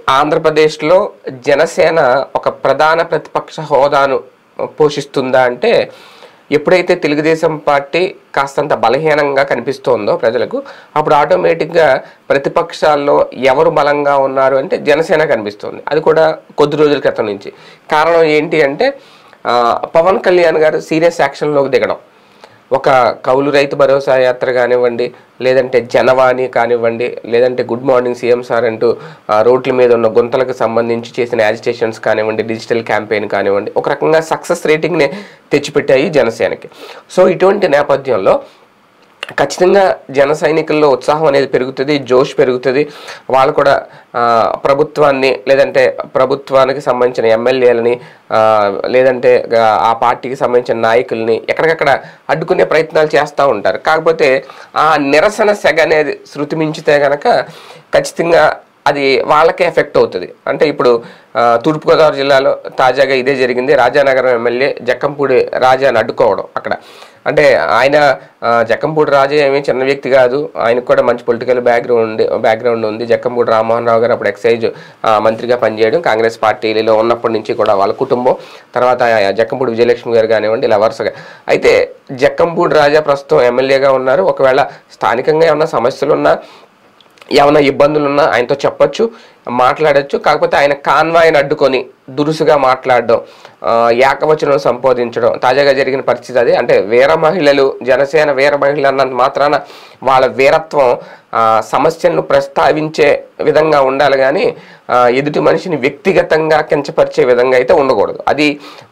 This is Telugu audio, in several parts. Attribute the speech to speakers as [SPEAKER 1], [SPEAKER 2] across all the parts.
[SPEAKER 1] ఆంధ్రప్రదేశ్లో జనసేన ఒక ప్రధాన ప్రతిపక్ష హోదాను పోషిస్తుందా అంటే ఎప్పుడైతే తెలుగుదేశం పార్టీ కాస్తంత బలహీనంగా కనిపిస్తోందో ప్రజలకు అప్పుడు ఆటోమేటిక్గా ప్రతిపక్షాల్లో ఎవరు బలంగా ఉన్నారు అంటే జనసేన కనిపిస్తుంది అది కూడా కొద్ది రోజుల క్రితం నుంచి కారణం ఏంటి అంటే ఆ, పవన్ కళ్యాణ్ గారు సీరియస్ యాక్షన్లోకి దిగడం ఒక కౌలు రైతు భరోసా యాత్ర కానివ్వండి లేదంటే జనవాణి కానివ్వండి లేదంటే గుడ్ మార్నింగ్ సీఎం సార్ అంటూ ఆ, రోడ్ల మీద ఉన్న గుంతలకు సంబంధించి చేసిన యాజిటేషన్స్ కానివ్వండి డిజిటల్ క్యాంపెయిన్ కానివ్వండి ఒక రకంగా సక్సెస్ రేటింగ్ని తెచ్చిపెట్టాయి జనసేనకి సో ఇటువంటి నేపథ్యంలో ఖచ్చితంగా జన సైనికుల్లో ఉత్సాహం అనేది పెరుగుతుంది జోష్ పెరుగుతుంది వాళ్ళు కూడా ఆ, ప్రభుత్వాన్ని లేదంటే ప్రభుత్వానికి సంబంధించిన ఎమ్మెల్యేలని ఆ, లేదంటే ఆ, ఆ పార్టీకి సంబంధించిన నాయకుల్ని ఎక్కడికక్కడ అడ్డుకునే ప్రయత్నాలు చేస్తూ ఉంటారు కాకపోతే ఆ నిరసన సెగ అనేది శృతి మించితే గనక ఖచ్చితంగా అది వాళ్ళకే ఎఫెక్ట్ అవుతుంది అంటే ఇప్పుడు ఆ, తూర్పుగోదావరి జిల్లాలో తాజాగా ఇదే జరిగింది రాజానగరం ఎమ్మెల్యే జక్కంపూడి రాజాని అడ్డుకోవడం అక్కడ అంటే ఆయన ఆ, జక్కంపూడి రాజా ఏమీ చిన్న వ్యక్తి కాదు ఆయనకు కూడా మంచి పొలిటికల్ బ్యాక్గ్రౌండ్ బ్యాక్గ్రౌండ్ ఉంది జక్కంపూడి రామ్మోహన్ రావు గారు అప్పుడు ఎక్సైజ్ ఆ, మంత్రిగా పనిచేయడం కాంగ్రెస్ పార్టీలో ఉన్నప్పటి నుంచి కూడా వాళ్ళ కుటుంబం తర్వాత ఆ జక్కంపూడి విజయలక్ష్మి గారు కానివ్వండి ఇలా వరుసగా అయితే జక్కంపూడి రాజా ప్రస్తుతం ఎమ్మెల్యేగా ఉన్నారు ఒకవేళ స్థానికంగా ఏమైనా సమస్యలు ఉన్నా ఏమైనా ఇబ్బందులు ఉన్నా ఆయనతో చెప్పొచ్చు మాట్లాడొచ్చు కాకపోతే ఆయన కాన్వాయిని అడ్డుకొని దురుసుగా మాట్లాడడం ఆ, ఏకవచనం సంబోధించడం తాజాగా జరిగిన పరిస్థితి అదే అంటే వీర మహిళలు జనసేన వీర మహిళలు అన్నంత మాత్రాన వాళ్ళ వీరత్వం ఆ, సమస్యలను ప్రస్తావించే విధంగా ఉండాలి కానీ ఆ, ఎదుటి మనిషిని వ్యక్తిగతంగా కించపరిచే విధంగా అయితే ఉండకూడదు అది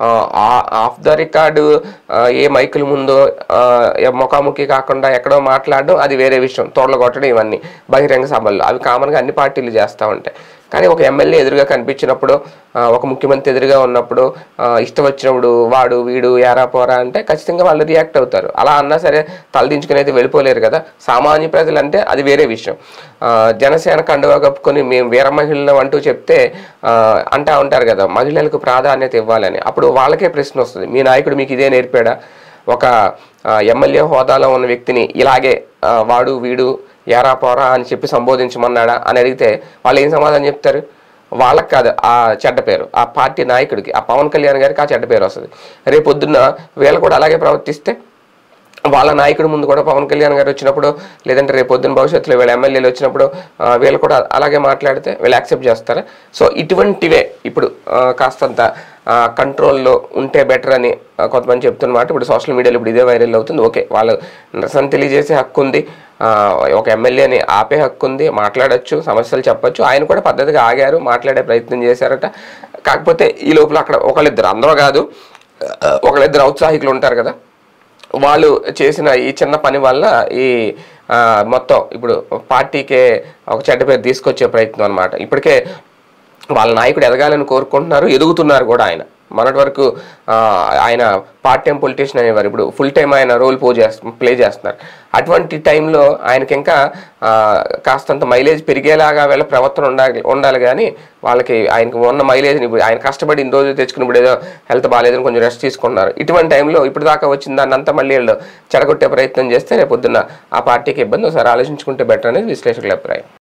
[SPEAKER 1] ఆఫ్ ద రికార్డు ఏ మైకుల ముందో ఆ, ఏ ముఖాముఖి కాకుండా ఎక్కడో మాట్లాడడం అది వేరే విషయం తోడలు కొట్టడం ఇవన్నీ బహిరంగ సభల్లో అవి కామన్గా అన్ని పార్టీలు చేస్తూ ఉంటాయి కానీ ఒక ఎమ్మెల్యే ఎదురుగా కనిపించినప్పుడు ఆ, ఒక ముఖ్యమంత్రి ఎదురుగా ఉన్నప్పుడు ఆ, ఇష్టం వచ్చినప్పుడు వాడు వీడు యారా పోరా అంటే ఖచ్చితంగా వాళ్ళు రియాక్ట్ అవుతారు అలా అన్నా సరే తలదించుకుని అయితే వెళ్ళిపోలేరు కదా సామాన్య ప్రజలు అంటే అది వేరే విషయం ఆ, జనసేన కండువా కప్పుకొని మేము వీర మహిళలు అంటూ చెప్తే ఆ, అంటా ఉంటారు కదా మహిళలకు ప్రాధాన్యత ఇవ్వాలని అప్పుడు వాళ్ళకే ప్రశ్న వస్తుంది మీ నాయకుడు మీకు ఇదే నేర్పాడా ఒక ఆ, ఎమ్మెల్యే హోదాలో ఉన్న వ్యక్తిని ఇలాగే ఆ, వాడు వీడు యారా పోరా అని చెప్పి సంబోధించమన్నాడా అని అడిగితే వాళ్ళు ఏం సమాధానం చెప్తారు వాళ్ళకి కాదు ఆ చెడ్డ పేరు ఆ పార్టీ నాయకుడికి ఆ పవన్ కళ్యాణ్ గారికి ఆ చెడ్డ పేరు వస్తుంది రేపు పొద్దున్న వీళ్ళు కూడా అలాగే ప్రవర్తిస్తే వాళ్ళ నాయకుడి ముందు కూడా పవన్ కళ్యాణ్ గారు వచ్చినప్పుడు లేదంటే రేపు పొద్దున్న భవిష్యత్తులో వీళ్ళ ఎమ్మెల్యేలు వచ్చినప్పుడు ఆ, వీళ్ళు కూడా అలాగే మాట్లాడితే వీళ్ళు యాక్సెప్ట్ చేస్తారా సో ఇటువంటివే ఇప్పుడు ఆ, కాస్తంత కంట్రోల్లో ఉంటే బెటర్ అని ఆ, కొంతమంది చెప్తున్నమాట ఇప్పుడు సోషల్ మీడియాలో ఇప్పుడు ఇదే వైరల్ అవుతుంది ఓకే వాళ్ళు నిరసన తెలియజేసే హక్కు ఉంది ఆ, ఒక ఎమ్మెల్యేని ఆపే హక్కు ఉంది మాట్లాడొచ్చు సమస్యలు చెప్పొచ్చు ఆయన కూడా పద్ధతిగా ఆగారు మాట్లాడే ప్రయత్నం చేశారట కాకపోతే ఈ లోపల అక్కడ ఒకళ్ళిద్దరు అందరూ కాదు ఆ, ఒకళ్ళిద్దరు ఔత్సాహికులు ఉంటారు కదా వాళ్ళు చేసిన ఈ చిన్న పని వల్ల ఈ ఆ, మొత్తం ఇప్పుడు పార్టీకే ఒక చెడ్డ పేరు తీసుకొచ్చే ప్రయత్నం అనమాట ఇప్పటికే వాళ్ళ నాయకుడు ఎదగాలని కోరుకుంటున్నారు ఎదుగుతున్నారు కూడా ఆయన మొన్నటి వరకు ఆ, ఆయన పార్ట్ టైం పొలిటీషియన్ అనేవారు ఇప్పుడు ఫుల్ టైం ఆయన రోల్ పో చేస్తు ప్లే చేస్తున్నారు అటువంటి టైంలో ఆయనకి ఇంకా ఆ, కాస్తంత మైలేజ్ పెరిగేలాగా వీళ్ళ ప్రవర్తన ఉండాలి ఉండాలి కానీ వాళ్ళకి ఆయనకి ఉన్న మైలేజ్ని ఇప్పుడు ఆయన కష్టపడి ఇన్ని రోజులు తెచ్చుకున్నప్పుడు ఏదో హెల్త్ బాగాలేదని కొంచెం రెస్ట్ తీసుకున్నారు ఇటువంటి టైంలో ఇప్పుడు దాకా వచ్చిన దాన్ని అంతా మళ్ళీ వీళ్ళు చెడగొట్టే ప్రయత్నం చేస్తే రేపు పొద్దున్న ఆ పార్టీకి ఇబ్బంది ఒకసారి ఆలోచించుకుంటే బెటర్ అనేది విశ్లేషకుల అభిప్రాయం